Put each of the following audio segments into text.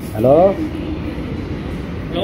Hello hello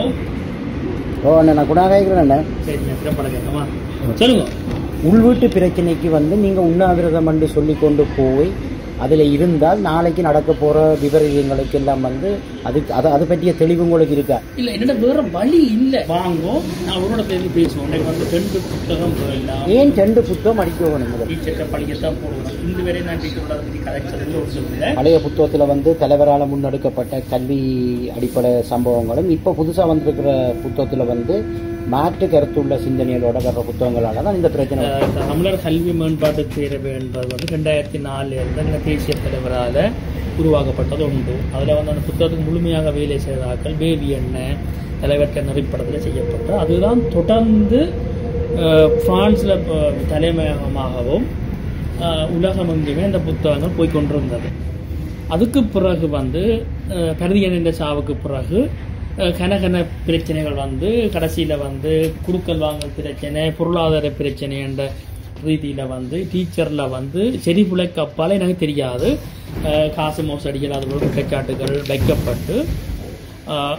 ஓ அண்ணா நான் குணா கேட்குறேன் அண்ணா சரிங்க திரைப்படம் கேட்கமா சொல்லுங்க உள்வீட்டு பிரச்சனைக்கு வந்து நீங்கள் உண்ணாவிரதம் என்று சொல்லி கொண்டு போய் அதில் இருந்தால் நாளைக்கு நடக்க போகிற விபரீதங்களுக்கு எல்லாம் வந்து அதுக்கு அதை அதை பற்றிய தெளிவு உங்களுக்கு இருக்கா இல்ல என்னோட வேற வழி இல்ல வாங்கோ நான் அவரோட பேசி பேசுவோம் உனக்கு வந்து ரெண்டு புத்தகம் போயிடலாம் ஏன் ரெண்டு புத்தகம் அடிக்க வேணும் முதல்ல டீச்சர்கிட்ட படிக்கத்தான் போடுவோம் இந்த வரை நான் டீச்சரோட அதை பத்தி கதைச்சதுன்னு ஒரு சொல்லுங்க பழைய புத்தகத்தில் வந்து தலைவரால் முன்னெடுக்கப்பட்ட கல்வி அடிப்படை சம்பவங்களும் இப்போ புதுசாக வந்திருக்கிற புத்தகத்தில் வந்து மாற்று கருத்துள்ள சிந்தனைகளோட வர்ற புத்தகங்களால தான் இந்த பிரச்சனை வருது. அஹ் தமிழர் கல்வி மேம்பாட்டு பேரவை என்பது வந்து ரெண்டாயிரத்தி நாலுல இருந்து எங்க தேசிய தலைவரால உருவாக்கப்பட்டது உண்டு அதுல வந்து அந்த புத்தகத்துக்கு முழுமையாக வேலை செய்தாக்கள் பேபி எண்ணெய் தலைவர்க்க நெறிப்படத்தில் செய்யப்பட்டு அதுதான் தொடர்ந்து அஹ், பிரான்ஸ்ல அஹ், தலைமையகமாகவும் அஹ், உலகமெங்குமே இந்த புத்தகங்கள் போய் கொண்டிருந்தது அதுக்கு பிறகு வந்து அஹ், பரதியன் என்ற சாவுக்கு பிறகு அஹ், கனகன பிரச்சனைகள் வந்து கடைசியில் வந்து குடுக்கல் வாங்கல் பிரச்சனை பொருளாதார பிரச்சனை என்ற ரீதியில் வந்து டீச்சரில் வந்து செடி புழைக்கு அப்பால் எனக்கு தெரியாது அஹ், காசு மோசடிகள் அது போல குற்றச்சாட்டுகள் வைக்கப்பட்டு அஹ்,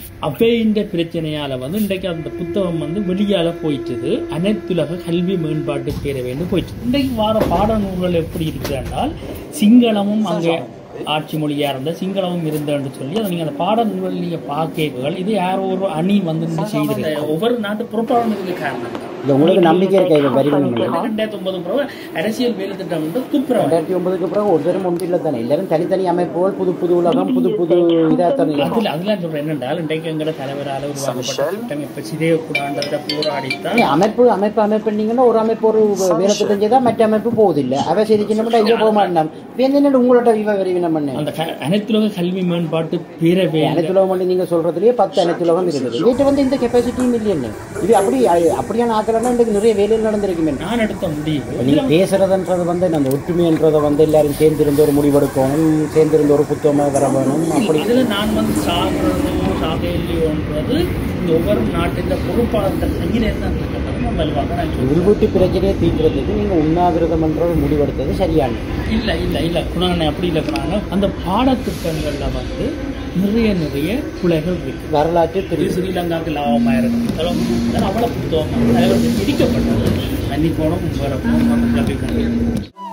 அவைன்ற பிரச்சனையால வந்து இன்றைக்கு அந்த புத்தகம் வந்து வெளியால போயிட்டுது அனைத்துலக கல்வி மேம்பாட்டு பேரவைன்னு போயிட்டு இன்றைக்கு வார பாடநூல்கள் எப்படி இருக்கு என்றால் சிங்களமும் அங்கே ஆட்சி மொழியா இருந்த சிங்களமும் இருந்தன்னு சொல்லி அதை நீங்க அந்த பாடநூல்கள் நீங்க பார்க்கீர்கள் இது யாரோ ஒரு அணி வந்து செய்திருக்கு ஒவ்வொரு நாட்டு புறப்பாடனுக்கு காரணம் தான். இது உங்களுக்கு நம்பிக்கை இருக்கா இது வரி ரெண்டாயிரத்தி ஒன்பது பிறகு அரசியல் வேலை திட்டம் வந்து துப்புரவு ரெண்டாயிரத்தி ஒன்பதுக்கு பிறகு ஒருத்தரும் ஒன்று இல்லை தானே எல்லாரும் தனித்தனி அமைப்புகள் புது புது உலகம் புது புது இதாக தானே அதுல அதெல்லாம் சொல்றேன் என்னென்றால் இன்றைக்கு எங்கட தலைவரால உருவாக்கப்பட்ட திட்டம் இப்ப சிதையக்கூடாண்டதை போராடித்தான் ஏய், அமைப்பு அமைப்பு அமைப்புனீங்கன்னா ஒரு அமைப்பு ஒரு வேலை திட்டம் செய்தா மற்ற அமைப்பு போகுதில்லை அவ செய்தி சின்ன ஐயோ போக மாட்டேன் என்ன உங்களோட விவ விரிவினம் பண்ணேன் அந்த க- அனைத்துலக கல்வி மேம்பாட்டு பேரவை அனைத்துலகம் வந்து நீங்க சொல்றதுலயே பத்து அனைத்துலகம் இருக்குது வீட்டு வந்து இந்த கெப்பாசிட்டியும் இல்லைன்னு இது அப்படி அப்படியான ஆக்கலன்னா இன்றைக்கு நிறைய வேலைகள் நடந்திருக்குமே நான் எடுத்த முடிவு நீங்க பேசுறதுன்றது வந்து அந்த ஒற்றுமைன்றதை வந்து எல்லாரும் சேர்ந்திருந்து ஒரு முடிவெடுக்கணும் சேர்ந்திருந்து ஒரு புத்தகமாக வர வேணும் அப்படி இதுல நான் வந்து சாகிறதோ சாகையிலையோன்றது இந்த ஒவ்வொரு நாட்டின் பொறுப்பாளர்கள் கையில் என்ன இருக்கிறது நம்ம வலுவாக நான் சொல்றேன். உள்வீட்டு பிரச்சனையை தீர்க்கிறதுக்கு நீங்க உண்ணாவிரதம்ன்ற ஒரு முடிவெடுத்தது சரியான இல்ல இல்ல இல்ல குணான அப்படி இல்லை குணான அந்த பாடத்திட்டங்கள்ல வந்து நிறைய நிறைய பிள்ளைகள் இருக்கு வரலாற்று இது திரு ஸ்ரீலங்காவுக்கு லாபமாக இருக்கும் அவ்வளவு புத்தகம் தலைவர்கள் இடிக்கப்பட்டது தண்ணி போனோம் வரப்போம் கல்வி கல்வி